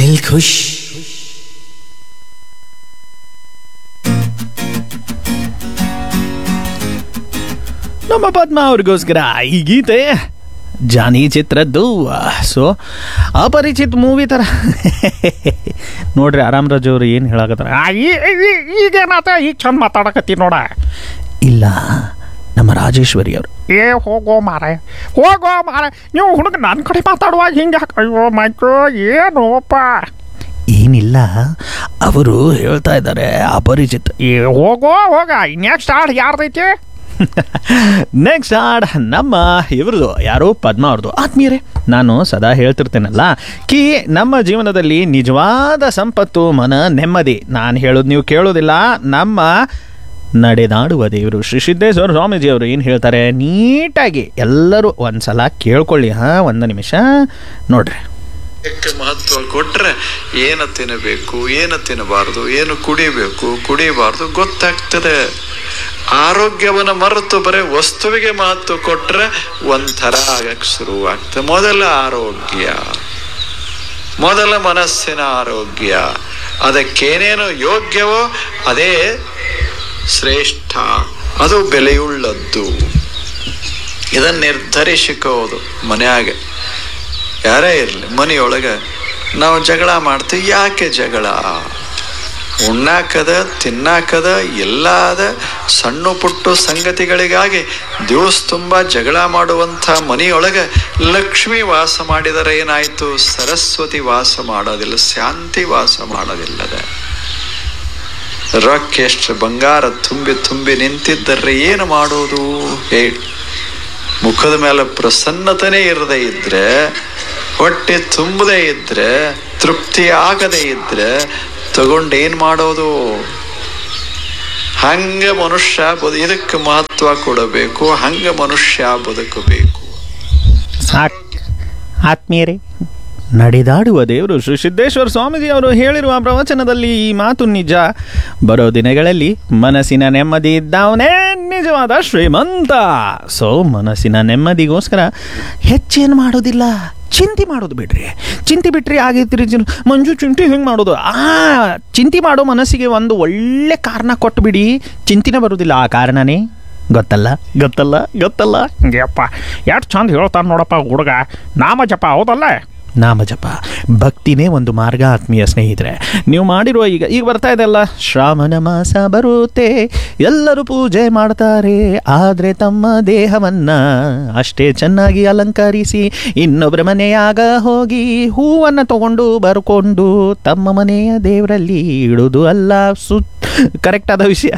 ದಿಲ್ ಖುಷ್ ನಮ್ಮ ಪದ್ಮ ಅವ್ರಿಗೋಸ್ಕರ ಈ ಗೀತೆ ಜಾನಿ ಚಿತ್ರದ್ದು ಸೊ ಅಪರಿಚಿತ್ ಮೂವಿ ಥರ ನೋಡ್ರಿ ಆರಾಮ್ ರಾಜ್ ಅವ್ರು ಏನು ಹೇಳಕತ್ತಾರ ಈಗೇನಾತ ಈಗ ಚಂದ ಮಾತಾಡಕತ್ತಿ ನೋಡ ಇಲ್ಲ ನಮ್ಮ ರಾಜೇಶ್ವರಿ ಅವರು ಏ ಹೋಗೋ ಮಾರ ಹೋಗೋ ಮಾರ ನೀವು ಹುಡುಗ ನನ್ನ ಕಡೆ ಮಾತಾಡುವಾಗ ಹಿಂಗೆ ಅಯ್ಯೋ ಮೈಕ್ರೋ ಏನೋಪ್ಪ ಏನಿಲ್ಲ ಅವರು ಹೇಳ್ತಾ ಇದ್ದಾರೆ ಅಪರಿಚಿತ್ ಏ ಹೋಗೋ ಹೋಗ ನೆಕ್ಸ್ಟ್ ಹಾಡು ಯಾರ್ದೈತಿ ನೆಕ್ಸ್ಟ್ ಹಾಡ್ ನಮ್ಮ ಇವ್ರದ್ದು ಯಾರೋ ಪದ್ಮ ಅವ್ರದ್ದು ಆತ್ಮೀಯರೇ ನಾನು ಸದಾ ಹೇಳ್ತಿರ್ತೇನಲ್ಲ ಕಿ ನಮ್ಮ ಜೀವನದಲ್ಲಿ ನಿಜವಾದ ಸಂಪತ್ತು ಮನ ನೆಮ್ಮದಿ ನಾನು ಹೇಳೋದು ನೀವು ಕೇಳೋದಿಲ್ಲ ನಮ್ಮ ನಡೆದಾಡುವ ದೇವರು ಶ್ರೀ ಸಿದ್ದೇಶ್ವರ ಸ್ವಾಮೀಜಿ ಅವರು ಏನು ಹೇಳ್ತಾರೆ ನೀಟಾಗಿ ಎಲ್ಲರೂ ಒಂದ್ಸಲ ಕೇಳ್ಕೊಳ್ಳಿ ಹಾಂ ಒಂದು ನಿಮಿಷ ನೋಡ್ರಿ ಇದಕ್ಕೆ ಮಹತ್ವ ಕೊಟ್ರೆ ಏನು ತಿನ್ನಬೇಕು ಏನು ತಿನ್ನಬಾರದು ಏನು ಕುಡಿಬೇಕು ಕುಡಿಬಾರ್ದು ಗೊತ್ತಾಗ್ತದೆ ಆರೋಗ್ಯವನ್ನು ಮರೆತು ಬರೀ ವಸ್ತುವಿಗೆ ಮಹತ್ವ ಕೊಟ್ರೆ ಒಂಥರ ಆಗಕ್ಕೆ ಶುರುವಾಗ್ತದೆ ಮೊದಲ ಆರೋಗ್ಯ ಮೊದಲ ಮನಸ್ಸಿನ ಆರೋಗ್ಯ ಅದಕ್ಕೇನೇನು ಯೋಗ್ಯವೋ ಅದೇ ಶ್ರೇಷ್ಠ ಅದು ಬೆಲೆಯುಳ್ಳದ್ದು ಇದನ್ನು ನಿರ್ಧರಿಸಿಕೋದು ಮನ್ಯಾಗ ಯಾರೇ ಇರಲಿ ಮನೆಯೊಳಗೆ ನಾವು ಜಗಳ ಮಾಡ್ತೀವಿ ಯಾಕೆ ಜಗಳ ಉಣ್ಣಾಕದ ತಿನ್ನಾಕದ ಎಲ್ಲಾದ ಸಣ್ಣ ಪುಟ್ಟ ಸಂಗತಿಗಳಿಗಾಗಿ ದಿವಸ ತುಂಬ ಜಗಳ ಮಾಡುವಂಥ ಮನೆಯೊಳಗೆ ಲಕ್ಷ್ಮಿ ವಾಸ ಮಾಡಿದರೆ ಏನಾಯಿತು ಸರಸ್ವತಿ ವಾಸ ಮಾಡೋದಿಲ್ಲ ಶಾಂತಿ ವಾಸ ಮಾಡೋದಿಲ್ಲದ ರೊಕ್ಕ ಎಷ್ಟು ಬಂಗಾರ ತುಂಬಿ ತುಂಬಿ ನಿಂತಿದ್ದರೆ ಏನು ಮಾಡೋದು ಹೇಳಿ ಮುಖದ ಮೇಲೆ ಪ್ರಸನ್ನತನೇ ಇರದೇ ಇದ್ರೆ ಹೊಟ್ಟೆ ತುಂಬದೇ ಇದ್ರೆ ತೃಪ್ತಿ ಆಗದೇ ಇದ್ರೆ ತಗೊಂಡು ಏನು ಮಾಡೋದು ಹಂಗೆ ಮನುಷ್ಯ ಬದು ಇದಕ್ಕೆ ಮಹತ್ವ ಕೊಡಬೇಕು ಹಂಗೆ ಮನುಷ್ಯ ಬದುಕಬೇಕು ಸಾಕ್ ಆತ್ಮೀಯರೇ ನಡೆದಾಡುವ ದೇವರು ಶ್ರೀ ಸಿದ್ದೇಶ್ವರ ಸ್ವಾಮೀಜಿ ಅವರು ಹೇಳಿರುವ ಪ್ರವಚನದಲ್ಲಿ ಈ ಮಾತು ನಿಜ ಬರೋ ದಿನಗಳಲ್ಲಿ ಮನಸ್ಸಿನ ನೆಮ್ಮದಿ ಇದ್ದವನೇ ನಿಜವಾದ ಶ್ರೀಮಂತ ಸೊ ಮನಸ್ಸಿನ ನೆಮ್ಮದಿಗೋಸ್ಕರ ಹೆಚ್ಚೇನು ಮಾಡೋದಿಲ್ಲ ಚಿಂತೆ ಮಾಡೋದು ಬಿಡ್ರಿ ಚಿಂತೆ ಬಿಟ್ರಿ ಆಗೈತ್ರಿ ಜನ ಮಂಜು ಚಿಂತೆ ಹೆಂಗೆ ಮಾಡೋದು ಆ ಚಿಂತೆ ಮಾಡೋ ಮನಸ್ಸಿಗೆ ಒಂದು ಒಳ್ಳೆ ಕಾರಣ ಕೊಟ್ಬಿಡಿ ಚಿಂತೆನೇ ಬರೋದಿಲ್ಲ ಆ ಕಾರಣನೇ ಗೊತ್ತಲ್ಲ ಗೊತ್ತಲ್ಲ ಗೊತ್ತಲ್ಲ ಯಪ್ಪ ಎಷ್ಟು ಚಂದ ಹೇಳ್ತಾನೆ ನೋಡಪ್ಪ ಹುಡುಗ ನಾಮ ಜಪ ಹೌದಲ್ಲ ನಾಮಜಪ ಭಕ್ತಿನೇ ಒಂದು ಮಾರ್ಗ ಆತ್ಮೀಯ ಸ್ನೇಹಿತರೆ ನೀವು ಮಾಡಿರುವ ಈಗ ಈಗ ಬರ್ತಾ ಇದೆಲ್ಲ ಶ್ರಾವಣ ಮಾಸ ಬರುತ್ತೆ ಎಲ್ಲರೂ ಪೂಜೆ ಮಾಡ್ತಾರೆ ಆದರೆ ತಮ್ಮ ದೇಹವನ್ನ ಅಷ್ಟೇ ಚೆನ್ನಾಗಿ ಅಲಂಕರಿಸಿ ಇನ್ನೊಬ್ಬರ ಮನೆಯಾಗ ಹೋಗಿ ಹೂವನ್ನು ತಗೊಂಡು ಬರ್ಕೊಂಡು ತಮ್ಮ ಮನೆಯ ದೇವರಲ್ಲಿ ಇಡೋದು ಅಲ್ಲ ಸು ಕರೆಕ್ಟ್ ಆದ ವಿಷಯ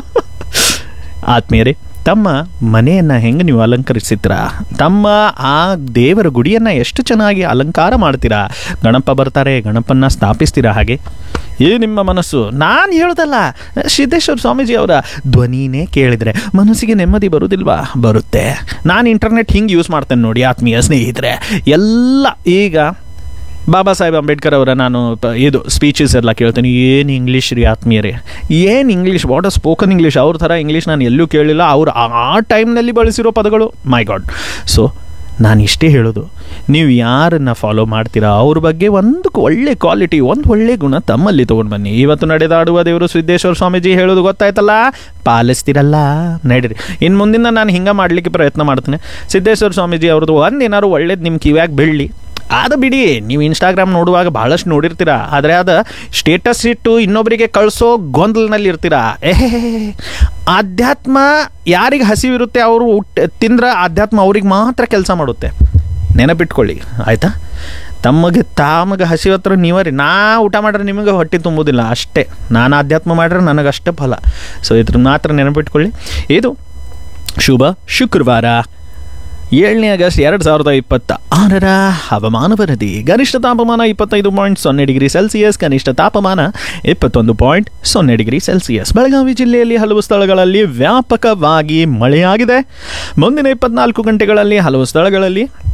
ಆತ್ಮೀಯರೇ ತಮ್ಮ ಮನೆಯನ್ನು ಹೆಂಗೆ ನೀವು ಅಲಂಕರಿಸಿದ್ದೀರಾ ತಮ್ಮ ಆ ದೇವರ ಗುಡಿಯನ್ನು ಎಷ್ಟು ಚೆನ್ನಾಗಿ ಅಲಂಕಾರ ಮಾಡ್ತೀರಾ ಗಣಪ ಬರ್ತಾರೆ ಗಣಪನ್ನ ಸ್ಥಾಪಿಸ್ತೀರಾ ಹಾಗೆ ಏ ನಿಮ್ಮ ಮನಸ್ಸು ನಾನು ಹೇಳ್ದಲ್ಲ ಸಿದ್ದೇಶ್ವರ ಸ್ವಾಮೀಜಿ ಅವರ ಧ್ವನಿನೇ ಕೇಳಿದರೆ ಮನಸ್ಸಿಗೆ ನೆಮ್ಮದಿ ಬರುವುದಿಲ್ವಾ ಬರುತ್ತೆ ನಾನು ಇಂಟರ್ನೆಟ್ ಹಿಂಗೆ ಯೂಸ್ ಮಾಡ್ತೇನೆ ನೋಡಿ ಆತ್ಮೀಯ ಸ್ನೇಹಿತರೆ ಎಲ್ಲ ಈಗ ಬಾಬಾ ಸಾಹೇಬ್ ಅಂಬೇಡ್ಕರ್ ಅವರ ನಾನು ಪ- ಇದು ಸ್ಪೀಚಸ್ ಎಲ್ಲ ಕೇಳ್ತೀನಿ ಏನು ಇಂಗ್ಲೀಷ್ ರೀ ಆತ್ಮೀಯರೇ ಏನು English what a spoken English ಅವ್ರ ಥರ ಇಂಗ್ಲೀಷ್ ನಾನು ಎಲ್ಲೂ ಕೇಳಿಲ್ಲ ಅವ್ರು ಆ ಟೈಮ್ನಲ್ಲಿ ಬಳಸಿರೋ ಪದಗಳು ಮೈ ಗಾಡ್ ಸೊ ನಾನು ಇಷ್ಟೇ ಹೇಳೋದು ನೀವು ಯಾರನ್ನ ಫಾಲೋ ಮಾಡ್ತೀರಾ ಅವ್ರ ಬಗ್ಗೆ ಒಂದು ಒಳ್ಳೆ ಕ್ವಾಲಿಟಿ ಒಂದು ಒಳ್ಳೆ ಗುಣ ತಮ್ಮಲ್ಲಿ ತೊಗೊಂಡು ಬನ್ನಿ ಇವತ್ತು ನಡೆದಾಡುವ ದೇವರು ಸಿದ್ದೇಶ್ವರ ಸ್ವಾಮೀಜಿ ಹೇಳೋದು ಗೊತ್ತಾಯ್ತಲ್ಲ ಪಾಲಿಸ್ತಿರಲ್ಲ ನಡೀರಿ ಇನ್ನು ಮುಂದಿನ ನಾನು ಹಿಂಗೆ ಮಾಡಲಿಕ್ಕೆ ಪ್ರಯತ್ನ ಮಾಡ್ತೀನಿ ಸಿದ್ದೇಶ್ವರ ಸ್ವಾಮೀಜಿ ಅವ್ರದ್ದು ಒಂದು ಏನಾದ್ರು ಒಳ್ಳೇದು ನಿಮ್ಮ ಕಿವ್ಯಾಗ ಬೀಳಲಿ ಅದು ಬಿಡಿ ನೀವು ಇನ್ಸ್ಟಾಗ್ರಾಮ್ ನೋಡುವಾಗ ಭಾಳಷ್ಟು ನೋಡಿರ್ತೀರಾ ಆದರೆ ಅದು ಸ್ಟೇಟಸ್ ಇಟ್ಟು ಇನ್ನೊಬ್ಬರಿಗೆ ಕಳಿಸೋ ಗೊಂದಲನಲ್ಲಿ ಇರ್ತೀರಾ ಏಹೇ ಆಧ್ಯಾತ್ಮ ಯಾರಿಗೆ ಹಸಿವಿರುತ್ತೆ ಅವರು ಊಟ ತಿಂದ್ರೆ ಆಧ್ಯಾತ್ಮ ಅವ್ರಿಗೆ ಮಾತ್ರ ಕೆಲಸ ಮಾಡುತ್ತೆ ನೆನಪಿಟ್ಕೊಳ್ಳಿ ಆಯಿತಾ ತಮಗೆ ತಾಮಗೆ ಹಸಿವ ಹತ್ರ ನೀವೇ ರೀ ನಾ ಊಟ ಮಾಡ್ರೆ ನಿಮಗೆ ಹೊಟ್ಟೆ ತುಂಬುವುದಿಲ್ಲ ಅಷ್ಟೇ ನಾನು ಆಧ್ಯಾತ್ಮ ಮಾಡ್ರೆ ನನಗಷ್ಟೇ ಫಲ ಸೊ ಇದ್ರ ಮಾತ್ರ ನೆನಪಿಟ್ಕೊಳ್ಳಿ ಇದು ಶುಭ ಶುಕ್ರವಾರ ಏಳನೇ ಆಗಸ್ಟ್ ಎರಡು ಸಾವಿರದ ಇಪ್ಪತ್ತ ಆರರ ಹವಾಮಾನ ವರದಿ ಗರಿಷ್ಠ ತಾಪಮಾನ ಇಪ್ಪತ್ತೈದು ಪಾಯಿಂಟ್ ಸೊನ್ನೆ ಡಿಗ್ರಿ ಸೆಲ್ಸಿಯಸ್ ಕನಿಷ್ಠ ತಾಪಮಾನ ಇಪ್ಪತ್ತೊಂದು ಪಾಯಿಂಟ್ ಸೊನ್ನೆ ಡಿಗ್ರಿ ಸೆಲ್ಸಿಯಸ್ ಬೆಳಗಾವಿ ಜಿಲ್ಲೆಯಲ್ಲಿ ಹಲವು ಸ್ಥಳಗಳಲ್ಲಿ ವ್ಯಾಪಕವಾಗಿ ಮಳೆಯಾಗಿದೆ ಮುಂದಿನ ಇಪ್ಪತ್ನಾಲ್ಕು ಗಂಟೆಗಳಲ್ಲಿ ಹಲವು ಸ್ಥಳಗಳಲ್ಲಿ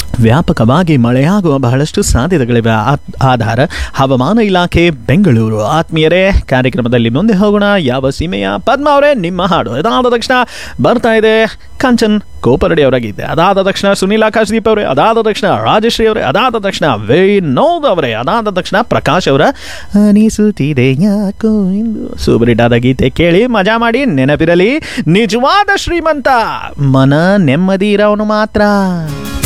ವ್ಯಾಪಕವಾಗಿ ಮಳೆಯಾಗುವ ಬಹಳಷ್ಟು ಸಾಧ್ಯತೆಗಳಿವೆ ಆ- ಆಧಾರ ಹವಾಮಾನ ಇಲಾಖೆ ಬೆಂಗಳೂರು ಆತ್ಮೀಯರೇ ಕಾರ್ಯಕ್ರಮದಲ್ಲಿ ಮುಂದೆ ಹೋಗೋಣ ಯಾವ ಸೀಮೆಯ ಪದ್ಮ ಅವರೇ ನಿಮ್ಮ ಹಾಡು ಅದಾದ ತಕ್ಷಣ ಬರ್ತಾ ಇದೆ ಕಾಂಚನ್ ಕೋಪರಡಿ ಅವರ ಗೀತೆ ಅದಾದ ತಕ್ಷಣ ಸುನೀಲ್ ಆಕಾಶದೀಪ್ ಅವರೇ ಅದಾದ ತಕ್ಷಣ ರಾಜಶ್ರೀ ಅವರೇ ಅದಾದ ತಕ್ಷಣ ವಿನೋದ್ ಅವರೇ ಅದಾದ ತಕ್ಷಣ ಪ್ರಕಾಶ್ ಅವರ ಅನಿಸುತ್ತಿದೆ ಯಾಕೋ ಎಂದು ಸೂಪರಿಟಾದ ಗೀತೆ ಕೇಳಿ ಮಜಾ ಮಾಡಿ ನೆನಪಿರಲಿ ನಿಜವಾದ ಶ್ರೀಮಂತ ಮನ ನೆಮ್ಮದಿ ಇರೋನು ಮಾತ್ರ